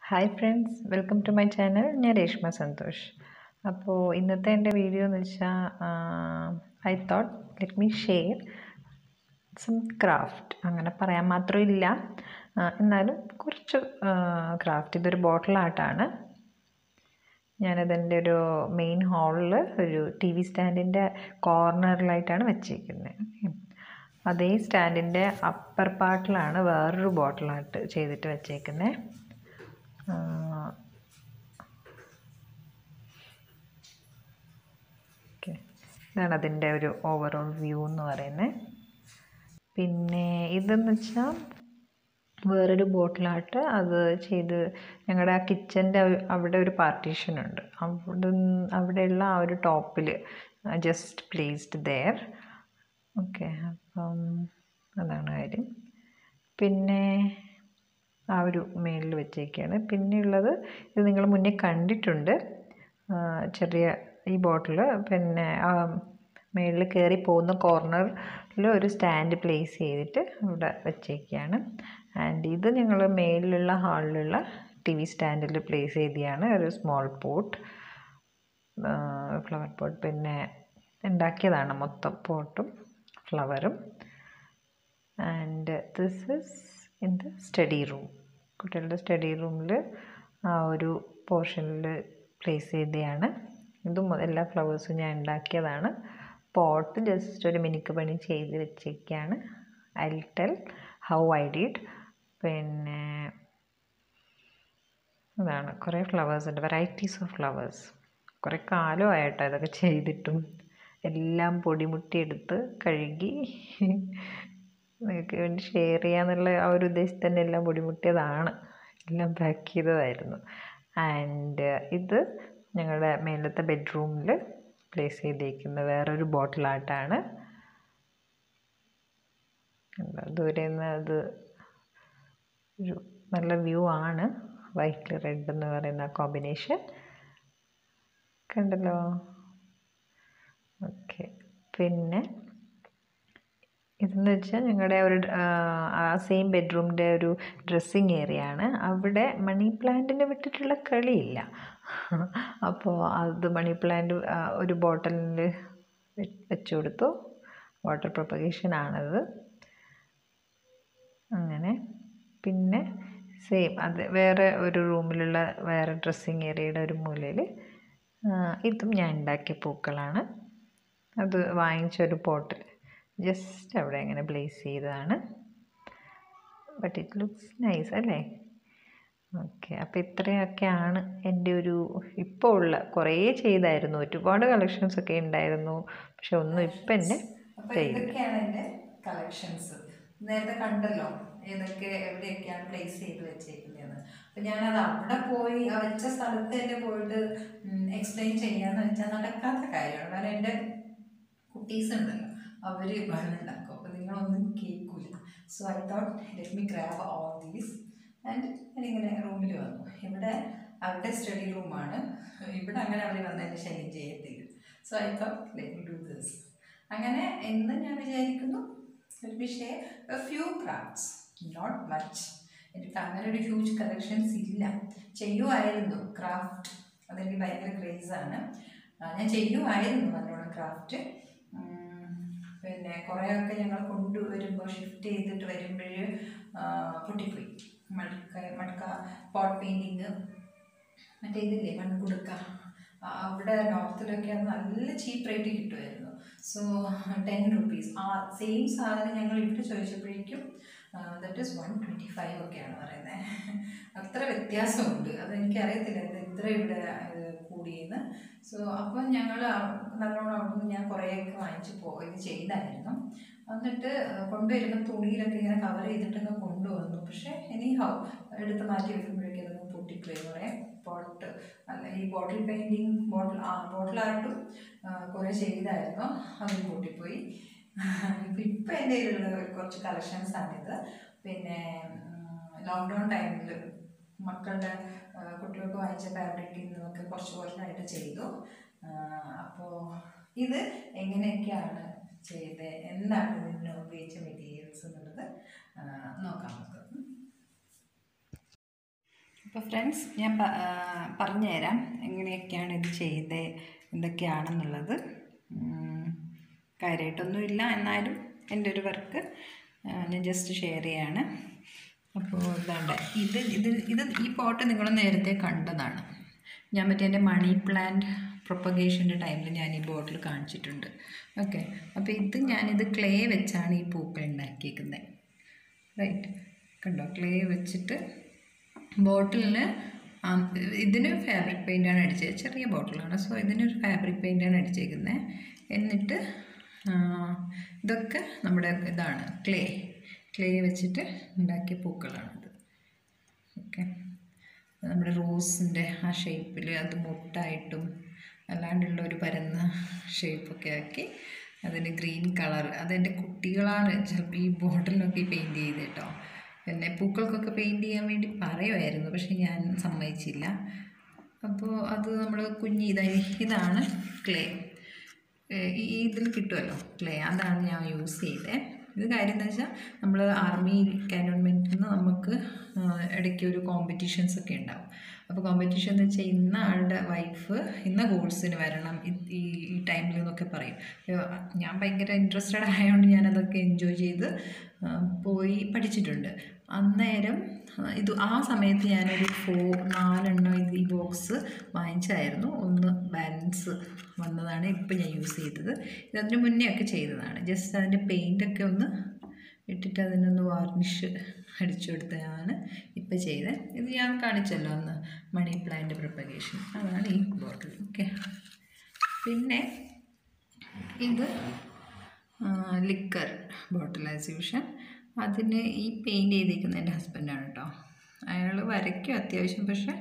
Hi friends welcome to my channel ഞാൻ രേഷ്മ സന്തോഷ് അപ്പോൾ ഇന്നത്തെ എൻ്റെ വീഡിയോ എന്ന് വെച്ചാൽ I thought let me share some craft അങ്ങനെ പറയാൻ മാത്രമില്ല ആ, എന്നാലും കുറച്ച് ക്രാഫ്റ്റ് ഇതൊരു ബോട്ടിൽ ആർട്ടാണ് ഞാനതിൻ്റെ ഒരു മെയിൻ ഹാളിൽ ഒരു ടി വി സ്റ്റാൻഡിൻ്റെ കോർണറിലായിട്ടാണ് വെച്ചേക്കുന്നത് അതേ സ്റ്റാൻഡിൻ്റെ അപ്പർ പാർട്ടിലാണ് വേറൊരു ബോട്ടിലായിട്ട് ചെയ്തിട്ട് വെച്ചേക്കുന്നത് ഓക്കെ ഇതാണ് അതിൻ്റെ ഒരു ഓവറോൾ വ്യൂ എന്ന് പറയുന്നത് പിന്നെ ഇതെന്ന് വെച്ചാൽ വേറൊരു ബോട്ടിലായിട്ട് അത് ചെയ്ത് ഞങ്ങളുടെ ആ കിച്ചൻ്റെ അവിടെ ഒരു പാർട്ടീഷൻ ഉണ്ട് അവിടെ അവിടെയുള്ള ആ ഒരു ടോപ്പിൽ ജസ്റ്റ് പ്ലേസ്ഡ് ദെയർ ഓക്കെ അപ്പം അതാണ് കാര്യം പിന്നെ ആ ഒരു മേളിൽ വെച്ചേക്കാണ് പിന്നെയുള്ളത് ഇത് നിങ്ങൾ മുന്നേ കണ്ടിട്ടുണ്ട് ആ, ചെറിയ ഈ ബോട്ടിൽ പിന്നെ ആ മേളിൽ കയറി പോകുന്ന കോർണറിൽ ഒരു സ്റ്റാൻഡ് പ്ലേസ് ചെയ്തിട്ട് ഇവിടെ വെച്ചേക്കാണ് ആൻഡ് ഇത് ഞങ്ങൾ മേളിലുള്ള ഹാളിലുള്ള ടി വി സ്റ്റാൻഡിൽ പ്ലേസ് ചെയ്തതാണ് ഒരു സ്മോൾ പോട്ട് ഫ്ലവർ പോട്ട് പിന്നെ ഉണ്ടാക്കിയതാണ് മൊത്തം പോട്ടും ഫ്ലവറും and this is in the study room കുട്ടികളുടെ സ്റ്റഡി റൂമിൽ ആ ഒരു പോർഷനിൽ പ്ലേസ് ചെയ്തതാണ് ഇതും എല്ലാ ഫ്ലവേഴ്സും ഞാൻ ഉണ്ടാക്കിയതാണ് പോട്ട് ജസ്റ്റ് ഒരു മിനുക്ക് പണി ചെയ്ത് വെച്ചേക്കാണ് I tell how I did പിന്നെ അതാണ് കുറേ ഫ്ലവേഴ്സ് ഉണ്ട് വെറൈറ്റീസ് ഓഫ് ഫ്ലവേഴ്സ് കുറേ കാലമായിട്ടോ ഇതൊക്കെ ചെയ്തിട്ടും എല്ലാം പൊടിമുട്ടിയെടുത്ത് കഴുകി നിങ്ങൾക്ക് വേണ്ടി ഷെയർ ചെയ്യാന്നുള്ള ആ ഒരു ഉദ്ദേശത്തിൽ തന്നെ എല്ലാം പൊടിമുട്ടിയതാണ് എല്ലാം പാക്ക് ചെയ്തതായിരുന്നു ആൻഡ് ഇത് ഞങ്ങളുടെ മേലത്തെ ബെഡ്റൂമിൽ പ്ലേസ് ചെയ്തേക്കുന്ന വേറൊരു ബോട്ടിലായിട്ടാണ് കണ്ടോ? ദൂരെ നിന്ന് അത് ഒരു നല്ല വ്യൂ ആണ് വൈറ്റ് റെഡ് എന്ന് പറയുന്ന കോമ്പിനേഷൻ കണ്ടല്ലോ ഓക്കെ പിന്നെ ഇതെന്ന് വെച്ചാൽ ഞങ്ങളുടെ ഒരു ആ സെയിം ബെഡ്റൂമിൻ്റെ ഒരു ഡ്രസ്സിങ് ഏരിയ ആണ് അവിടെ മണി പ്ലാന്റിനെ വിട്ടിട്ടുള്ള കളിയില്ല അപ്പോൾ അത് മണി പ്ലാന്റ് ഒരു ബോട്ടലിൽ വെച്ച് കൊടുത്തു വാട്ടർ പ്രൊപ്പഗേഷൻ ആണത് അങ്ങനെ പിന്നെ സെയിം അത് വേറെ ഒരു റൂമിലുള്ള വേറെ ഡ്രസ്സിങ് ഏരിയയുടെ ഒരു മൂലയിൽ ഇതും ഞാൻ ഉണ്ടാക്കിയ പൂക്കളാണ് അത് വാങ്ങിച്ച ഒരു പോട്ടിൽ ജസ്റ്റ് അവിടെ ഇങ്ങനെ പ്ലേസ് ചെയ്തതാണ് ബട്ട് ഇറ്റ് ലുക്സ് നൈസ് അല്ലേ ഓക്കെ അപ്പോൾ ഇത്രയൊക്കെയാണ് എൻ്റെ ഒരു ഇപ്പോൾ ഉള്ള കുറേ ചെയ്തായിരുന്നു ഒരുപാട് കളക്ഷൻസ് ഒക്കെ ഉണ്ടായിരുന്നു പക്ഷെ ഒന്നും ഇപ്പം എൻ്റെ അപ്പോൾ ഇതൊക്കെയാണ് എൻ്റെ കളക്ഷൻസ് നേരത്തെ കണ്ടല്ലോ ഏതൊക്കെ എവിടെയൊക്കെയാണ് പ്ലേസ് ചെയ്ത് വെച്ചേക്കുന്നതെന്ന് അപ്പം ഞാനത് അവിടെ പോയി ആ വെച്ച സ്ഥലത്ത് തന്നെ പോയിട്ട് എക്സ്പ്ലെയിൻ ചെയ്യാന്ന് വെച്ചാൽ നടക്കാത്ത കാര്യമാണ് കാരണം എൻ്റെ കുട്ടീസ് ഉണ്ടല്ലോ അവർ ബഹളുണ്ടാക്കും അപ്പോൾ നിങ്ങളൊന്നും കേൾക്കില്ല so I thought let me grab all these and ഞാനിങ്ങനെ റൂമിൽ വന്നു ഇവിടെ അവരുടെ സ്റ്റഡി റൂമാണ് ഇവിടെ അങ്ങനെ അവർ വന്ന് എന്നെ ശല്യം ചെയ്യത്തില്ല so I thought let me do this അങ്ങനെ എന്ന് ഞാൻ വിചാരിക്കുന്നു let me share a few crafts not much എനിക്ക് അങ്ങനെ ഒരു ഹ്യൂജ് കളക്ഷൻസ് ഇല്ല ചെയ്യുമായിരുന്നു ക്രാഫ്റ്റ് അതെനിക്ക് ഭയങ്കര ക്രേസാണ് ഞാൻ ചെയ്യുമായിരുന്നു നല്ലോണം ക്രാഫ്റ്റ് പിന്നെ കുറേയൊക്കെ ഞങ്ങൾ കൊണ്ടുവരുമ്പോൾ ഷിഫ്റ്റ് ചെയ്തിട്ട് വരുമ്പോൾ പൊട്ടിപ്പോയി മടുക്ക മടുക്ക പോട്ട് പെയിൻറ്റിങ് മറ്റേ ഇതില്ലേ മൺകുടുക്ക ആ, അവിടെ നോർത്തിലൊക്കെ അത് നല്ല ചീപ്പ് റേറ്റ് കിട്ടുമായിരുന്നു സോ ടെൻ റുപ്പീസ് ആ സെയിം സാധനം ഞങ്ങൾ ഇവിടെ ചോദിച്ചപ്പോഴേക്കും that is one twenty five ഒക്കെയാണ് പറയുന്നത് അത്ര വ്യത്യാസമുണ്ട് അതെനിക്കറിയത്തില്ല ഇത് ഇത്ര ഇവിടെ ഇത് കൂടിയെന്ന് സോ അപ്പം ഞങ്ങൾ നല്ലോണം അവിടുന്ന് ഞാൻ കുറേയൊക്കെ വാങ്ങിച്ച് പോ ഇത് ചെയ്തായിരുന്നു എന്നിട്ട് കൊണ്ടുവരുമ്പോൾ തുണിയിലൊക്കെ ഇങ്ങനെ കവർ ചെയ്തിട്ടൊക്കെ കൊണ്ടുവന്നു പക്ഷേ എനി ഹൗ എടുത്ത് മാറ്റി വെക്കുമ്പോഴേക്കും അതൊന്ന് പൊട്ടിപ്പോയി കുറേ പോട്ട് അല്ല ഈ ബോട്ടിൽ പെയിൻറ്റിങ് ബോട്ടിൽ ആ ബോട്ടിൽ ആർട്ടും കുറേ ചെയ്തായിരുന്നു അത് പൊട്ടിപ്പോയി ഇപ്പം ഇപ്പം എൻ്റെ കയ്യിലുള്ള കുറച്ച് കളക്ഷൻസ് ആണിത് പിന്നെ ലോക്ക്ഡൗൺ ടൈമിൽ മക്കളുടെ ആ, കുട്ടികൾക്ക് വാങ്ങിച്ച ഫാബ്രിക്കിൽ നിന്നൊക്കെ കുറച്ച് കുറച്ചായിട്ട് ചെയ്തു അപ്പോൾ ഇത് എങ്ങനെയൊക്കെയാണ് ചെയ്തത് എന്താണ് ഇതിന് ഉപയോഗിച്ച മെറ്റീരിയൽസ് എന്നുള്ളത് ആ, നോക്കാം നമുക്ക് അപ്പോൾ ഫ്രണ്ട്സ് ഞാൻ പ- ആ, പറഞ്ഞുതരാം എങ്ങനെയൊക്കെയാണ് ഇത് ചെയ്തത് എന്തൊക്കെയാണെന്നുള്ളത് ഉം, കാര്യമായിട്ടൊന്നുമില്ല എന്നാലും എൻ്റെ ഒരു വർക്ക് ഞാൻ ജസ്റ്റ് ഷെയർ ചെയ്യാണ് അപ്പോൾ ഇതാണ്ട് ഇത് ഇത് ഇത് ഈ പോട്ട് നിങ്ങൾ നേരത്തെ കണ്ടതാണ് ഞാൻ മറ്റേ എൻ്റെ മണി പ്ലാന്റ് പ്രൊപ്പഗേഷൻ്റെ ടൈമിൽ ഞാൻ ഈ ബോട്ടിൽ കാണിച്ചിട്ടുണ്ട് ഓക്കെ അപ്പോൾ ഇത് ഞാനിത് ക്ലേ വെച്ചാണ് ഈ പൂക്കൾ ഉണ്ടാക്കിയേക്കുന്നത് റൈറ്റ് കണ്ടോ ക്ലേ വെച്ചിട്ട് ബോട്ടിലിന് ഇതിന് ഫാബ്രിക് പെയിൻ്റാണ് അടിച്ചത് ചെറിയ ബോട്ടിലാണ് സോ ഇതിനൊരു ഫാബ്രിക് പെയിൻ്റാണ് അടിച്ചേക്കുന്നത് എന്നിട്ട് ആ, ഇതൊക്കെ നമ്മുടെ ഇതാണ് ക്ലേ ക്ലേ വെച്ചിട്ട് ഉണ്ടാക്കിയ പൂക്കളാണിത് ഓക്കെ നമ്മുടെ റോസിൻ്റെ ആ ഷേപ്പിൽ അത് മുട്ടായിട്ടും അല്ലാണ്ടുള്ള ഒരു പരന്ന ഷേപ്പൊക്കെ ആക്കി അതിന് ഗ്രീൻ കളർ അതെൻ്റെ കുട്ടികളാണ് ചിലപ്പോൾ ഈ ബോട്ടിലൊക്കെ പെയിൻറ് ചെയ്ത് കേട്ടോ പിന്നെ പൂക്കൾക്കൊക്കെ പെയിൻറ് ചെയ്യാൻ വേണ്ടി പറയുമായിരുന്നു പക്ഷെ ഞാൻ സമ്മതിച്ചില്ല അപ്പോൾ അത് നമ്മൾ കുഞ്ഞി ഇതായി ഇതാണ് ക്ലേ ഈ ഇതിൽ കിട്ടുമല്ലോ ക്ലേ അതാണ് ഞാൻ യൂസ് ചെയ്തത് ഇത് കാര്യം എന്താ വെച്ചാൽ നമ്മൾ ആർമി കാനോൺമെൻറ്റിൽ നിന്ന് നമുക്ക് ആ, ഇടയ്ക്ക് ഒരു കോമ്പറ്റീഷൻസ് ഒക്കെ ഉണ്ടാവും അപ്പോൾ കോമ്പറ്റീഷൻ എന്ന് വെച്ചാൽ ഇന്ന ആളുടെ വൈഫ് ഇന്ന കോഴ്സിന് വരണം ഇ- ഈ ഈ ടൈമിൽ എന്നൊക്കെ പറയും അപ്പോൾ ഞാൻ ഭയങ്കര ഇൻട്രസ്റ്റഡ് ആയതുകൊണ്ട് ഞാനതൊക്കെ എൻജോയ് ചെയ്ത് ആ, പോയി പഠിച്ചിട്ടുണ്ട് അന്നേരം ആ, ഇത് ആ സമയത്ത് ഞാനൊരു ഫോ നാലെണ്ണം ഇത് ഈ ബോക്സ് വാങ്ങിച്ചായിരുന്നു ഒന്ന് ബാലൻസ് വന്നതാണ് ഇപ്പം ഞാൻ യൂസ് ചെയ്തത് ഇത് അതിന് മുന്നേ ഒക്കെ ചെയ്തതാണ് ജസ്റ്റ് അതിൻ്റെ പെയിൻ്റൊക്കെ ഒന്ന് ഇട്ടിട്ട് അതിനൊന്ന് വാർണിഷ് അടിച്ചു കൊടുത്തതാണ് ഇപ്പം ചെയ്തത് ഇത് ഞാൻ കാണിച്ചല്ലോ അന്ന് മണി പ്ലാന്റ് പ്രൊപ്പഗേഷൻ അതാണ് ഈ ബോട്ടിൽ ഓക്കെ പിന്നെ ഇത് ലിക്കർ ബോട്ടിൽ ആസ് യൂഷൻ അതിന് ഈ പെയിൻറ് ചെയ്തിരിക്കുന്ന എൻ്റെ ഹസ്ബൻഡാണ് കേട്ടോ അയാൾ വരയ്ക്കും അത്യാവശ്യം പക്ഷെ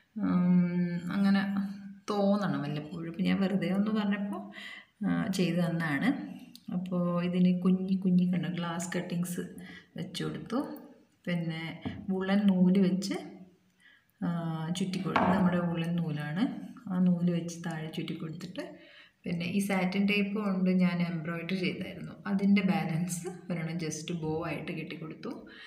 ഉം, അങ്ങനെ തോന്നണം വല്ലപ്പോഴും ഇപ്പം ഞാൻ വെറുതെ ഒന്ന് പറഞ്ഞപ്പോൾ ആ, ചെയ്തു തന്നാണ് അപ്പോൾ ഇതിന് കുഞ്ഞി കുഞ്ഞി കണ്ട ഗ്ലാസ് കട്ടിങ്സ് വെച്ച് കൊടുത്തു പിന്നെ വുളൻ നൂല് വെച്ച് ചുറ്റിക്കൊടുത്ത് നമ്മുടെ ഉള്ളൻ നൂലാണ് ആ നൂല് വെച്ച് താഴെ ചുറ്റി കൊടുത്തിട്ട് പിന്നെ ഈ സാറ്റിൻ ടേപ്പ് കൊണ്ട് ഞാൻ എംബ്രോയിഡറി ചെയ്തായിരുന്നു അതിൻ്റെ ബാലൻസ് ഒരെണ്ണം ജസ്റ്റ് ബോ ആയിട്ട് കെട്ടിക്കൊടുത്തു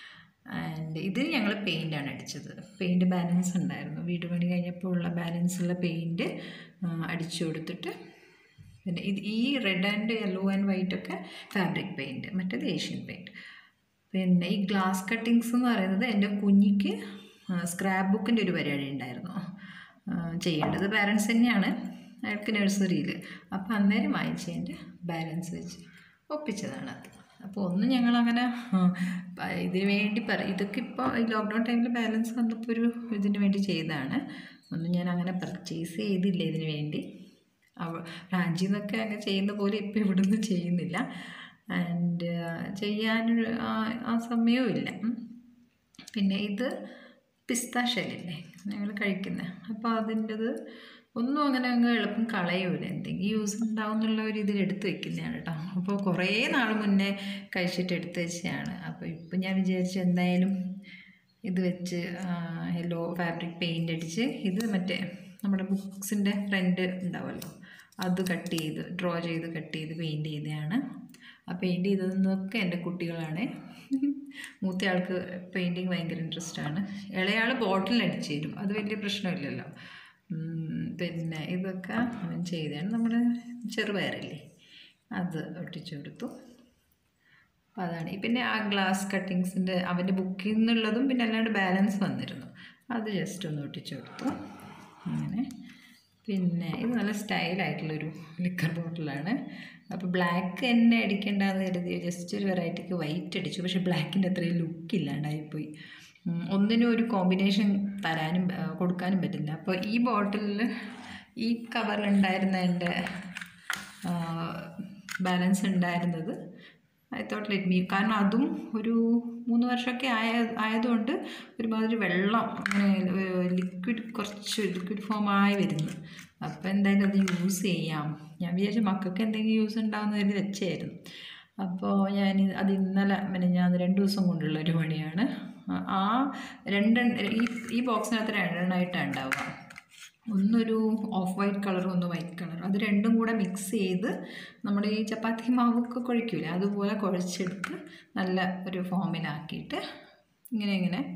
ആൻഡ് ഇത് ഞങ്ങൾ പെയിൻ്റാണ് അടിച്ചത് പെയിൻറ്റ് ബാലൻസ് ഉണ്ടായിരുന്നു വീട് പണി കഴിഞ്ഞപ്പോൾ ഉള്ള ബാലൻസ് ഉള്ള പെയിൻറ്റ് അടിച്ചു കൊടുത്തിട്ട് പിന്നെ ഇത് ഈ red and yellow and white ഒക്കെ ഫാബ്രിക് പെയിൻറ്റ് മറ്റേത് ഏഷ്യൻ പെയിൻറ്റ് പിന്നെ ഈ ഗ്ലാസ് കട്ടിങ്സ് എന്ന് പറയുന്നത് എൻ്റെ കുഞ്ഞിക്ക് സ്ക്രാപ്പ് ബുക്കിൻ്റെ ഒരു പരിപാടി ഉണ്ടായിരുന്നു ആ, ചെയ്യേണ്ടത് പാരൻസ് തന്നെയാണ് അയാൾക്ക് നഴ്സറിയിൽ അപ്പോൾ അന്നേരം വാങ്ങിച്ചതിൻ്റെ ബാലൻസ് വെച്ച് ഒപ്പിച്ചതാണ് അത് അപ്പോൾ ഒന്ന് ഞങ്ങളങ്ങനെ ആ, പ- ഇതിന് വേണ്ടി പറ ഇതൊക്കെ ഇപ്പോൾ ഈ ലോക്ക്ഡൗൺ ടൈമിൽ ബാലൻസ് വന്നപ്പോൾ ഒരു ഇതിന് വേണ്ടി ചെയ്തതാണ് ഒന്നും ഞാൻ അങ്ങനെ പർച്ചേസ് ചെയ്തില്ല ഇതിന് വേണ്ടി അവ റാഞ്ചിയിൽ നിന്നൊക്കെ അങ്ങ് ചെയ്യുന്ന പോലെ ഇപ്പം ഇവിടുന്ന് ചെയ്യുന്നില്ല ആൻഡ് ചെയ്യാനൊരു ആ- ആ സമയവും ഇല്ല ഉം. പിന്നെ ഇത് പിസ്ത ഷെല്ലില്ലേ ഞങ്ങൾ കഴിക്കുന്നത് അപ്പോൾ അതിൻ്റെത് ഒന്നും അങ്ങനെ അങ്ങ് എളുപ്പം കളയൂല എന്തെങ്കിലും യൂസ് ഉണ്ടാവും എന്നുള്ള ഒരു ഇതിൽ എടുത്ത് വെക്കുന്നതാണ് കേട്ടോ അപ്പോൾ കുറേ നാൾ മുന്നേ കഴിച്ചിട്ട് എടുത്ത് വെച്ചതാണ് അപ്പോൾ ഇപ്പം ഞാൻ വിചാരിച്ചു എന്തായാലും ഇത് വെച്ച് യെല്ലോ ഫാബ്രിക് പെയിൻ്റ് അടിച്ച് ഇത് മറ്റേ നമ്മുടെ ബുക്സിൻ്റെ ഫ്രണ്ട് ഉണ്ടാവുമല്ലോ അത് കട്ട് ചെയ്ത് ഡ്രോ ചെയ്ത് കട്ട് ചെയ്ത് പെയിൻറ്റ് ചെയ്തതാണ് ആ പെയിൻറ്റ് ചെയ്തതെന്നൊക്കെ എൻ്റെ കുട്ടികളാണ് മൂത്തയാൾക്ക് പെയിൻറ്റിങ് ഭയങ്കര ഇൻട്രസ്റ്റ് ആണ് ഇളയാൾ ബോട്ടിൽ അടിച്ചു തരും അത് വലിയ പ്രശ്നമില്ലല്ലോ ഉം, പിന്നെ ഇതൊക്കെ അവൻ ചെയ്തതാണ് നമ്മുടെ ചെറുപയറില്ലേ അത് ഒട്ടിച്ചു കൊടുത്തു അപ്പോൾ അതാണ് ഈ പിന്നെ ആ ഗ്ലാസ് കട്ടിങ്സിൻ്റെ അവൻ്റെ ബുക്കിൽ നിന്നുള്ളതും പിന്നെ അല്ലാണ്ട് ബാലൻസ് വന്നിരുന്നു അത് ജസ്റ്റ് ഒന്ന് ഒട്ടിച്ചു കൊടുത്തു അങ്ങനെ പിന്നെ ഇത് നല്ല സ്റ്റൈലായിട്ടുള്ളൊരു ലിക്കർ ബോട്ടിലാണ് അപ്പോൾ ബ്ലാക്ക് തന്നെ അടിക്കേണ്ടതെന്ന് കരുതി ജസ്റ്റ് ഒരു വെറൈറ്റിക്ക് വൈറ്റ് അടിച്ചു പക്ഷേ ബ്ലാക്കിൻ്റെ അത്രയും ലുക്ക് ഇല്ലാണ്ടായിപ്പോയി ഉം, ഒന്നിനും ഒരു കോമ്പിനേഷൻ തരാനും ആ, കൊടുക്കാനും പറ്റില്ല അപ്പോൾ ഈ ബോട്ടിലിൽ ഈ കവറിലുണ്ടായിരുന്ന എൻ്റെ ബാലൻസ് ഉണ്ടായിരുന്നത് ഐ തോട്ട് ലെറ്റ് മീ കാരണം അതും ഒരു മൂന്ന് വർഷമൊക്കെ ആയ ആയതുകൊണ്ട് ഒരുമാതിരി വെള്ളം അങ്ങനെ ലിക്വിഡ് കുറച്ച് ലിക്വിഡ് ഫോം ആയി വരുന്നു അപ്പോൾ എന്തായാലും അത് യൂസ് ചെയ്യാം ഞാൻ വിചാരിച്ചു മക്കൾക്ക് എന്തെങ്കിലും യൂസ് ഉണ്ടാവുന്ന കരുതി വെച്ചായിരുന്നു അപ്പോൾ ഞാൻ ഇത് അത് ഇന്നലെ പിന്നെ ഞാൻ രണ്ട് ദിവസം കൊണ്ടുള്ള ഒരു പണിയാണ് ആ- ആ രണ്ട് ഈ ഈ ബോക്സിനകത്ത് രണ്ടെണ്ണമായിട്ടാണ് ഉണ്ടാവുക ഒന്നൊരു ഓഫ് വൈറ്റ് കളറും ഒന്ന് വൈറ്റ് കളറും അത് രണ്ടും കൂടെ മിക്സ് ചെയ്ത് നമ്മൾ ഈ ചപ്പാത്തി മാവൊക്കെ കുഴയ്ക്കൂലേ അതുപോലെ കുഴച്ചെടുത്ത് നല്ല ഒരു ഫോമിലാക്കിയിട്ട് ഇങ്ങനെ ഇങ്ങനെ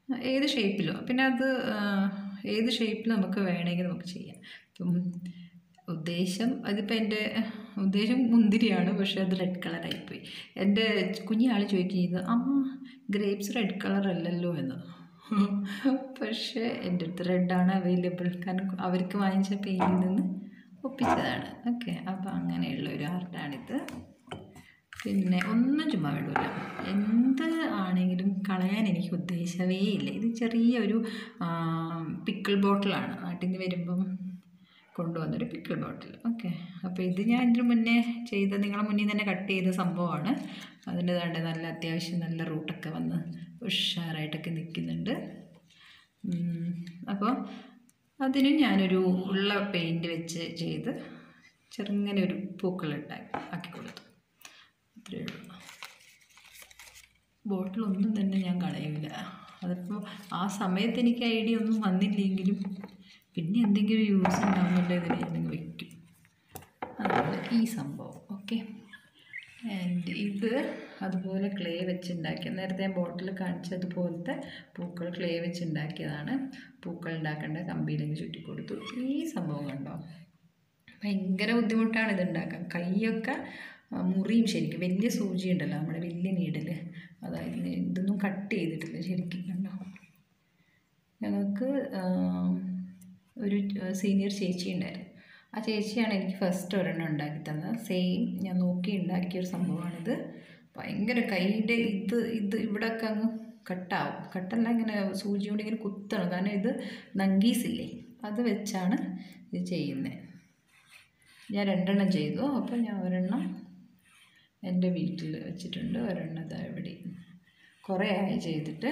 ഏത് ഷേപ്പിലോ പിന്നെ അത് ആ, ഏത് ഷേപ്പിൽ നമുക്ക് വേണമെങ്കിൽ നമുക്ക് ചെയ്യാം ഇപ്പം ഉദ്ദേശം അതിപ്പോൾ എൻ്റെ ഉദ്ദേശം മുന്തിരിയാണ് പക്ഷേ അത് റെഡ് കളറായിപ്പോയി എൻ്റെ കുഞ്ഞാൾ ചോദിക്കുന്നത് അമ്മ ഗ്രേപ്സ് റെഡ് കളർ അല്ലല്ലോ എന്ന് പക്ഷേ എൻ്റെ അടുത്ത് റെഡാണ് അവൈലബിൾ കാരണം അവർക്ക് വാങ്ങിച്ച പെയിൻറ്റിൽ നിന്ന് ഒപ്പിച്ചതാണ് ഓക്കെ അപ്പോൾ അങ്ങനെയുള്ള ഒരു ആർട്ടാണിത് പിന്നെ ഒന്നും ചുമ്മാ വിടില്ല എന്ത് ആണെങ്കിലും കളയാൻ എനിക്ക് ഉദ്ദേശമേ ഇല്ല ഇത് ചെറിയൊരു പിക്കിൾ ബോട്ടിലാണ് നാട്ടിൽ നിന്ന് വരുമ്പം കൊണ്ടുവന്നൊരു പിക്കിൾ ബോട്ടിൽ ഓക്കെ അപ്പോൾ ഇത് ഞാൻ ഇതിന് മുന്നേ ചെയ്ത നിങ്ങളെ മുന്നിൽ തന്നെ കട്ട് ചെയ്ത സംഭവമാണ് അതിൻ്റെ താണ്ട് നല്ല അത്യാവശ്യം നല്ല റൂട്ടൊക്കെ വന്ന് ഉഷാറായിട്ടൊക്കെ നിൽക്കുന്നുണ്ട് ഉം, അപ്പോൾ അതിനും ഞാനൊരു ഉള്ള പെയിൻറ് വെച്ച് ചെയ്ത് ചെറുങ്ങനെ ഒരു പൂക്കളിട്ടാക്കി ആക്കി കൊടുത്തു അത്രയേ ഉള്ളൂ ബോട്ടിലൊന്നും തന്നെ ഞാൻ കളയില്ല അതിപ്പോൾ ആ സമയത്ത് എനിക്ക് ഐഡിയ ഒന്നും വന്നില്ലെങ്കിലും പിന്നെ എന്തെങ്കിലും യൂസ് ഉണ്ടാകുന്നുണ്ട് ഇതിനെ എന്തെങ്കിലും വയ്ക്കും അതാണ് ഈ സംഭവം ഓക്കെ ആൻഡ് ഇത് അതുപോലെ ക്ലേ വെച്ചുണ്ടാക്കിയ നേരത്തെ ഞാൻ ബോട്ടിൽ കാണിച്ചതുപോലത്തെ പൂക്കൾ ക്ലേ വെച്ചുണ്ടാക്കിയതാണ് പൂക്കൾ ഉണ്ടാക്കേണ്ട കമ്പിയിലേക്ക് ചുറ്റിക്കൊടുത്തു ഈ സംഭവം കണ്ടോ ഭയങ്കര ബുദ്ധിമുട്ടാണ് ഇത് ഉണ്ടാക്കാൻ കൈയൊക്കെ ആ, മുറിയും ശരിക്കും വലിയ സൂചി ഉണ്ടല്ലോ നമ്മുടെ വലിയ നീഡിൽ അതായത് ഇതൊന്നും കട്ട് ചെയ്തിട്ടില്ല ശരിക്കും കണ്ടോ ഞങ്ങൾക്ക് ആ, ഒരു സീനിയർ ചേച്ചി ഉണ്ടായിരുന്നു ആ ചേച്ചിയാണ് എനിക്ക് ഫസ്റ്റ് ഒരെണ്ണം ഉണ്ടാക്കി തന്നത് സെയിം ഞാൻ നോക്കി ഉണ്ടാക്കിയ ഒരു സംഭവമാണിത് ഭയങ്കര കൈയുടെ ഇത് ഇത് ഇവിടെയൊക്കെ അങ്ങ് കട്ടാവും കട്ടല്ല ഇങ്ങനെ സൂചി കൊണ്ട് ഇങ്ങനെ കുത്തണം കാരണം ഇത് നങ്കീസില്ലേ അത് വെച്ചാണ് ഇത് ചെയ്യുന്നത് ഞാൻ രണ്ടെണ്ണം ചെയ്തു അപ്പോൾ ഞാൻ ഒരെണ്ണം എൻ്റെ വീട്ടിൽ വെച്ചിട്ടുണ്ട് ഒരെണ്ണം ഇതാ ഇവിടെ കുറേ ആയി ചെയ്തിട്ട്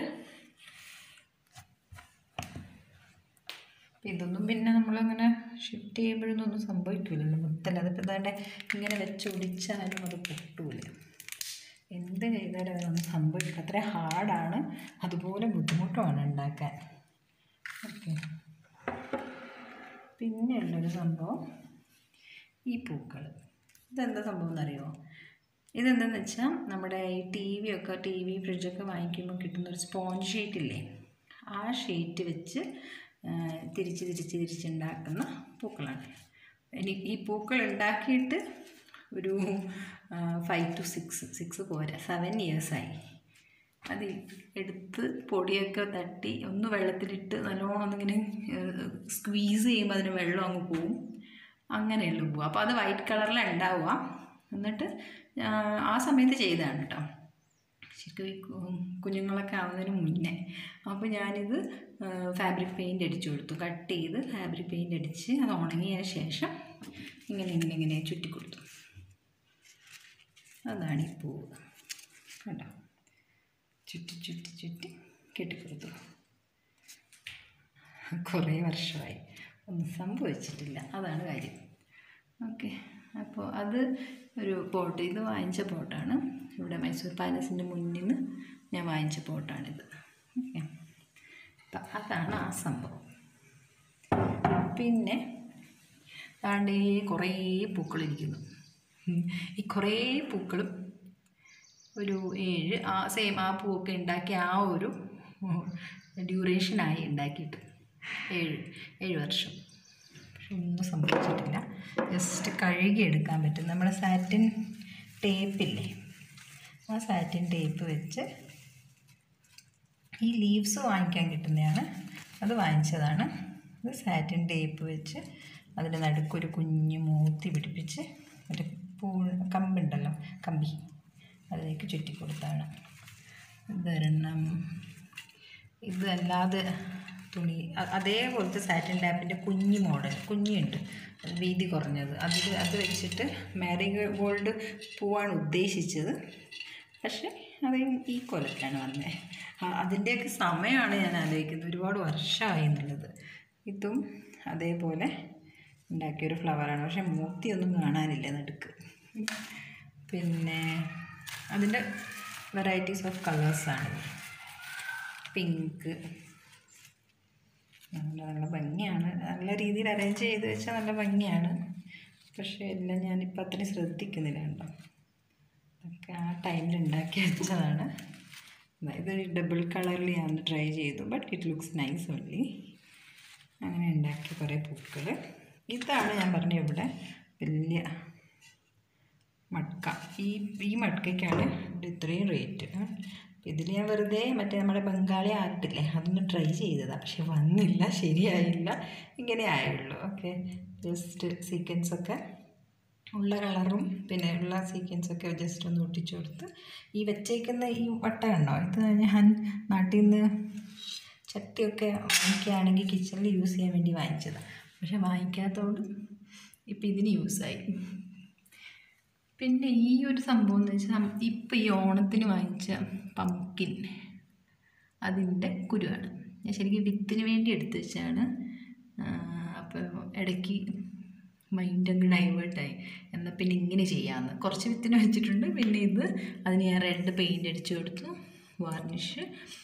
അപ്പം ഇതൊന്നും പിന്നെ നമ്മളങ്ങനെ ഷിഫ്റ്റ് ചെയ്യുമ്പോഴൊന്നും ഒന്നും സംഭവിക്കില്ലല്ലോ മുത്തല്ല അതിപ്പോൾ ഇതാണ്ട് ഇങ്ങനെ വെച്ച് ഒടിച്ചാലും അത് പൊട്ടൂല എന്ത് ചെയ്താലും അതൊന്നും സംഭവിക്കില്ല അത്ര ഹാർഡാണ് അതുപോലെ ബുദ്ധിമുട്ടുമാണ് ഉണ്ടാക്കാൻ ഓക്കെ പിന്നെയുള്ളൊരു സംഭവം ഈ പൂക്കൾ ഇതെന്താ സംഭവം എന്നറിയുമോ ഇതെന്താണെന്ന് വെച്ചാൽ നമ്മുടെ ഈ ടി വി ഒക്കെ ടി വി ഫ്രിഡ്ജൊക്കെ വാങ്ങിക്കുമ്പോൾ കിട്ടുന്ന ഒരു സ്പോഞ്ച് ഷീറ്റ് ഇല്ലേ ആ ഷീറ്റ് വെച്ച് ആ, തിരിച്ച് തിരിച്ച് തിരിച്ചുണ്ടാക്കുന്ന പൂക്കളാണ് ഇനി ഈ പൂക്കൾ ഉണ്ടാക്കിയിട്ട് ഒരു ഫൈവ് ടു സിക്സ് സിക്സ് പോരാ സെവൻ ഇയേഴ്സായി അത് എടുത്ത് പൊടിയൊക്കെ തട്ടി ഒന്ന് വെള്ളത്തിലിട്ട് നല്ലോണം ഒന്നിങ്ങനെ സ്ക്വീസ് ചെയ്യുമ്പോൾ അതിന് വെള്ളം അങ്ങ് പോവും അങ്ങനെയുള്ള പൂ അപ്പോൾ അത് വൈറ്റ് കളറിലാണ് ഉണ്ടാവുക എന്നിട്ട് ആ, ആ സമയത്ത് ചെയ്തതാണ് കേട്ടോ ശരിക്കും ഈ കു- കുഞ്ഞുങ്ങളൊക്കെ ആവുന്നതിന് മുന്നേ അപ്പോൾ ഞാനിത് ഫാബ്രിക് പെയിൻ്റ് അടിച്ചു കൊടുത്തു കട്ട് ചെയ്ത് ഫാബ്രിക് പെയിൻ്റ് അടിച്ച് അത് ഉണങ്ങിയതിന് ശേഷം ഇങ്ങനെ ഇങ്ങനെ ഇങ്ങനെ ചുറ്റി കൊടുത്തു അതാണ് ഈ പൂവ് കണ്ടോ ചുറ്റി ചുറ്റി ചുറ്റി കെട്ടിക്കൊടുത്തു കുറേ വർഷമായി ഒന്നും സംഭവിച്ചിട്ടില്ല അതാണ് കാര്യം ഓക്കെ അപ്പോൾ അത് ഒരു പോട്ട് ഇത് വാങ്ങിച്ച പോട്ടാണ് ഇവിടെ മൈസൂർ പാലസിൻ്റെ മുന്നിൽ നിന്ന് ഞാൻ വാങ്ങിച്ച പോട്ടാണിത് ഓക്കെ അപ്പം അതാണ് ആ സംഭവം പിന്നെ താണ്ട് ഈ കുറേ പൂക്കളിരിക്കുന്നു ഉം. ഈ കുറേ പൂക്കളും ഒരു ഏഴ് ആ സെയിം ആ പൂവൊക്കെ ഉണ്ടാക്കിയ ആ ഒരു ഡ്യൂറേഷനായി ഉണ്ടാക്കിയിട്ട് ഏഴ് ഏഴ് വർഷം പക്ഷെ ഒന്നും സംഭവിച്ചിട്ടില്ല ജസ്റ്റ് കഴുകി എടുക്കാൻ പറ്റും നമ്മുടെ സാറ്റിൻ ടേപ്പില്ലേ ആ സാറ്റിൻ ടേപ്പ് വെച്ച് ഈ ലീവ്സ് വാങ്ങിക്കാൻ കിട്ടുന്നതാണ് അത് വാങ്ങിച്ചതാണ് ഇത് സാറ്റിൻ ടേപ്പ് വെച്ച് അതിൻ്റെ നടുക്കൊരു കുഞ്ഞ് മൂത്തി പിടിപ്പിച്ച് ഒരു പൂ കമ്പുണ്ടല്ലോ കമ്പി അതിലേക്ക് ചുറ്റി കൊടുത്താണ് ഇതൊരെണ്ണം ഇതല്ലാതെ തുണി അ- അതേപോലത്തെ സാറ്റിൻ ടാപ്പിൻ്റെ കുഞ്ഞി മോഡൽ കുഞ്ഞിയുണ്ട് അത് വീതി കുറഞ്ഞത് അതിൽ അത് വെച്ചിട്ട് മാരി ഗോൾഡ് പൂവാണ് ഉദ്ദേശിച്ചത് പക്ഷേ അത് ഈ കൊലത്തിലാണ് വന്നത് അതിൻ്റെയൊക്കെ സമയമാണ് ഞാൻ ആലോചിക്കുന്നത് ഒരുപാട് വർഷമായി എന്നുള്ളത് ഇതും അതേപോലെ ഉണ്ടാക്കിയൊരു ഫ്ലവറാണ് പക്ഷേ മൂർത്തിയൊന്നും കാണാനില്ല നടുക്ക് പിന്നെ അതിൻ്റെ വെറൈറ്റീസ് ഓഫ് കളേഴ്സാണ് പിങ്ക് നല്ല നല്ല ഭംഗിയാണ് നല്ല രീതിയിൽ അറേഞ്ച് ചെയ്ത് വെച്ചാൽ നല്ല ഭംഗിയാണ് പക്ഷേ എല്ലാം ഞാനിപ്പോൾ അത്രയും ശ്രദ്ധിക്കുന്നില്ല കണ്ടോ അതൊക്കെ ആ ടൈമിൽ ഉണ്ടാക്കി വെച്ചതാണ് ഇതൊരു ഡബിൾ കളറിൽ ഞാൻ ട്രൈ ചെയ്തു but it looks nice only അങ്ങനെ ഉണ്ടാക്കിയ കുറേ പൂക്കൾ ഇതാണ് ഞാൻ പറഞ്ഞ ഇവിടെ വലിയ മട്ക ഈ ഈ മട്കയ്ക്കാണ് ഇവിടെ ഇത്രയും റേറ്റ് ഇതിൽ ഞാൻ വെറുതെ മറ്റേ നമ്മുടെ ബംഗാളി ആർട്ടില്ലേ അതൊന്ന് ട്രൈ ചെയ്തതാണ് പക്ഷെ വന്നില്ല ശരിയായില്ല ഇങ്ങനെ ആയുള്ളൂ ഓക്കെ ജസ്റ്റ് സീക്വൻസ് ഒക്കെ ഉള്ള കളറും പിന്നെ ഉള്ള സീക്വൻസ് ഒക്കെ ജസ്റ്റ് ഒന്ന് ഒട്ടിച്ചു കൊടുത്ത് ഈ വെച്ചേക്കുന്ന ഈ വട്ട കണ്ടോ ഇത് ഞാൻ നാട്ടിൽ നിന്ന് ചട്ടിയൊക്കെ വാങ്ങിക്കുകയാണെങ്കിൽ കിച്ചണിൽ യൂസ് ചെയ്യാൻ വേണ്ടി വാങ്ങിച്ചതാണ് പക്ഷെ വാങ്ങിക്കാത്തതുകൊണ്ട് ഇപ്പം ഇതിന് യൂസായി പിന്നെ ഈ ഒരു സംഭവം എന്ന് വെച്ചാൽ ഇപ്പം ഈ ഓണത്തിന് വാങ്ങിച്ച പംകിൻ അതിൻ്റെ കുരുവാണ് ഞാൻ ശരിക്കും വിത്തിന് വേണ്ടി എടുത്ത് വെച്ചാണ് അപ്പോൾ ഇടയ്ക്ക് മൈൻഡ് അങ്ങ് ഡൈവേർട്ടായി എന്നാൽ പിന്നെ ഇങ്ങനെ ചെയ്യാമെന്ന് കുറച്ച് വിത്തിന് വെച്ചിട്ടുണ്ട് പിന്നെ ഇത് അതിന് ഞാൻ റെഡ് പെയിൻ്റ് അടിച്ചു കൊടുത്തു വാർണിഷ്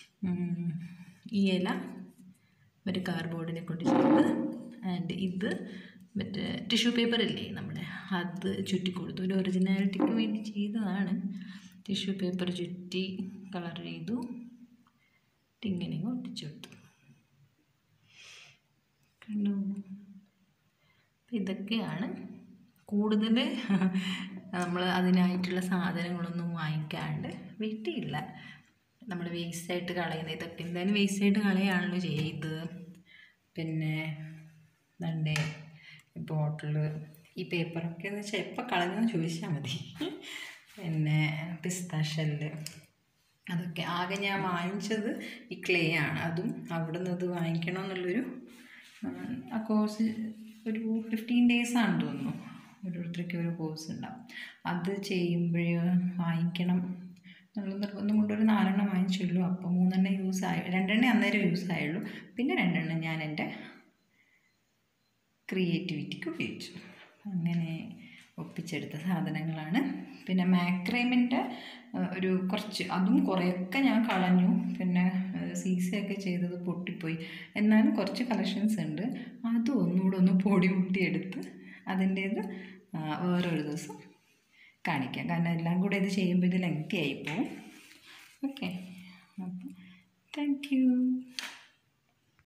ഈ ഇല മറ്റേ കാർബോർഡിനെ കൊണ്ട് ചെയ്ത് ആൻഡ് ഇത് മറ്റേ ടിഷ്യൂ പേപ്പർ ഇല്ലേ നമ്മുടെ അത് ചുറ്റി കൊടുത്തു ഒരു ഒറിജിനാലിറ്റിക്ക് വേണ്ടി ചെയ്തതാണ് ടിഷ്യൂ പേപ്പർ ചുറ്റി കളർ ചെയ്തു ഇങ്ങനെ ഒട്ടിച്ചു കൊടുത്തു കണ്ടു ഇതൊക്കെയാണ് കൂടുതൽ നമ്മൾ അതിനായിട്ടുള്ള സാധനങ്ങളൊന്നും വാങ്ങിക്കാണ്ട് വീട്ടിലില്ല നമ്മൾ വേസ്റ്റായിട്ട് കളയുന്ന ഇതൊക്കെ എന്തായാലും വേസ്റ്റായിട്ട് കളയാണല്ലോ ചെയ്ത് പിന്നെ ദണ്ടേ ബോട്ടിൽ ഈ പേപ്പറൊക്കെ എന്ന് വെച്ചാൽ എപ്പോൾ കളഞ്ഞെന്ന് ചോദിച്ചാൽ മതി പിന്നെ പിസ്താഷെല്ല് അതൊക്കെ ആകെ ഞാൻ വാങ്ങിച്ചത് ഈ ക്ലേ ആണ് അതും അവിടെ നിന്ന് ഇത് വാങ്ങിക്കണം എന്നുള്ളൊരു ആ കോഴ്സ് ഒരു ഫിഫ്റ്റീൻ ഡേയ്സ് ആണെന്ന് തോന്നുന്നു ഓരോരുത്തർക്ക് ഒരു കോഴ്സ് ഉണ്ടാവും അത് ചെയ്യുമ്പോഴേ വാങ്ങിക്കണം എന്നുള്ള നിർബന്ധം കൊണ്ട് ഒരു നാലെണ്ണം വാങ്ങിച്ചുള്ളൂ അപ്പോൾ മൂന്നെണ്ണം യൂസ് ആയി രണ്ടെണ്ണം അന്നേരം യൂസ് ആയുള്ളൂ പിന്നെ രണ്ടെണ്ണം ഞാൻ എൻ്റെ ക്രിയേറ്റിവിറ്റിക്ക് ഉപയോഗിച്ചു അങ്ങനെ ഒപ്പിച്ചെടുത്ത സാധനങ്ങളാണ് പിന്നെ മാക്രൈമിൻ്റെ ഒരു കുറച്ച് അതും കുറേയൊക്കെ ഞാൻ കളഞ്ഞു പിന്നെ സി സി ഒക്കെ ചെയ്തത് പൊട്ടിപ്പോയി എന്നാലും കുറച്ച് കളക്ഷൻസ് ഉണ്ട് അതും ഒന്നുകൂടെ ഒന്ന് പൊടി മുട്ടിയെടുത്ത് അതിൻ്റേത് വേറൊരു ദിവസം കാണിക്കാം കാരണം എല്ലാം കൂടെ ഇത് ചെയ്യുമ്പോൾ ഇത് ലെങ്തി ആയിപ്പോവും ഓക്കെ അപ്പം താങ്ക് യു